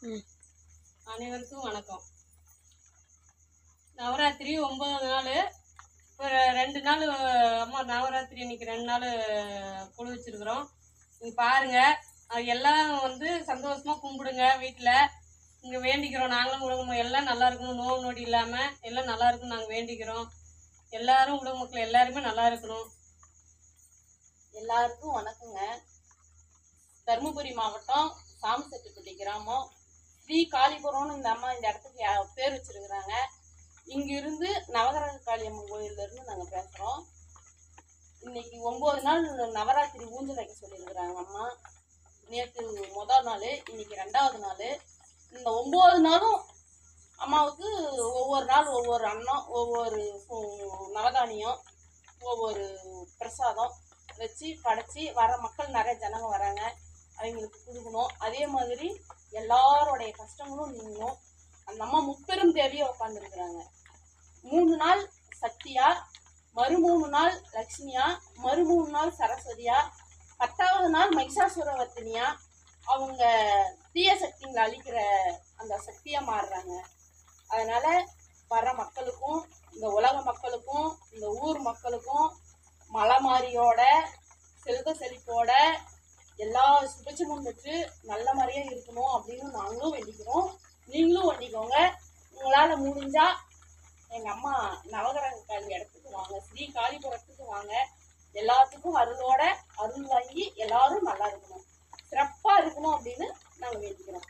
ம். அனைவருக்கும் வணக்கம் நவராத்திரி ஒன்பது நாள் இப்போ ரெண்டு நாள் அம்மா நவராத்திரி இன்னைக்கு ரெண்டு நாள் குழு வச்சிருக்கிறோம் நீங்க பாருங்க அது எல்லாம் வந்து சந்தோஷமா கும்பிடுங்க வீட்டில் இங்கே வேண்டிக்கிறோம் நாங்களும் உலகம் எல்லாம் நல்லா இருக்கணும் நோவு நொடி இல்லாமல் எல்லாம் நல்லா இருக்கணும் நாங்கள் வேண்டிக்கிறோம் எல்லாரும் உலக மக்கள் எல்லாருமே நல்லா இருக்கணும் எல்லாருக்கும் வணக்கங்க தருமபுரி மாவட்டம் சாமசெட்டுப்பட்டி கிராமம் ஸ்ரீ காளிபுரம்னு இந்த அம்மா இந்த இடத்துக்கு யா- பேர் வச்சிருக்கிறாங்க இங்கிருந்து நவகிரக காளியம்மன் கோயில்ல இருந்து நாங்கள் பேசுகிறோம் இன்னைக்கு ஒம்பது நாள் நவராத்திரி ஊஞ்சல் வைக்க சொல்லியிருக்கிறாங்க அம்மா நேற்று முதல் நாள் இன்னைக்கு ரெண்டாவது நாள் இந்த ஒம்பது நாளும் அம்மாவுக்கு ஒவ்வொரு நாள் ஒவ்வொரு அன்னம் ஒவ்வொரு சு- நவதானியம் ஒவ்வொரு பிரசாதம் வச்சு படைச்சி வர மக்கள் நிறைய ஜனங்க வராங்க அவங்களுக்கு கொடுக்கணும் அதே மாதிரி எல்லாரோடைய கஷ்டங்களும் நீங்கணும் அந்த அம்மா முப்பெரும் தேவியை உட்காந்துருக்குறாங்க மூணு நாள் சக்தியா மறு மூணு நாள் லக்ஷ்மியா மறு மூணு நாள் சரஸ்வதியா பத்தாவது நாள் மகிஷாசுரவர்த்தினியா அவங்க தீய சக்திங்களை அழிக்கிற அந்த சக்தியா மாறுறாங்க அதனால வர மக்களுக்கும் இந்த உலக மக்களுக்கும் இந்த ஊர் மக்களுக்கும் மலை மாரியோட செல்வ செழிப்போட எல்லா சுபட்சமும் பெற்று நல்ல மாதிரியா இருக்கணும் அப்படின்னு நாங்களும் வேண்டிக்கிறோம் நீங்களும் வேண்டிக்கோங்க உங்களால் முடிஞ்சா எங்கள் அம்மா நவகிரக காளி இடத்துக்கு வாங்க ஸ்ரீ காளிபுரத்துக்கு வாங்க எல்லாத்துக்கும் அருளோட அருள் வாங்கி எல்லாரும் நல்லா இருக்கணும் சிறப்பாக இருக்கணும் அப்படின்னு நாங்கள் வேண்டிக்கிறோம்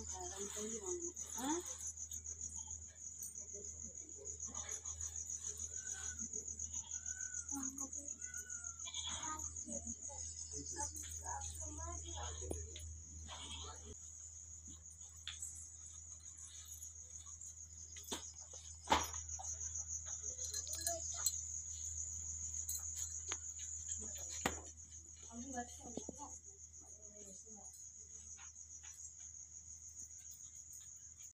ஆமாக்கா ரெண்டு பை வாங்கணும் ஆ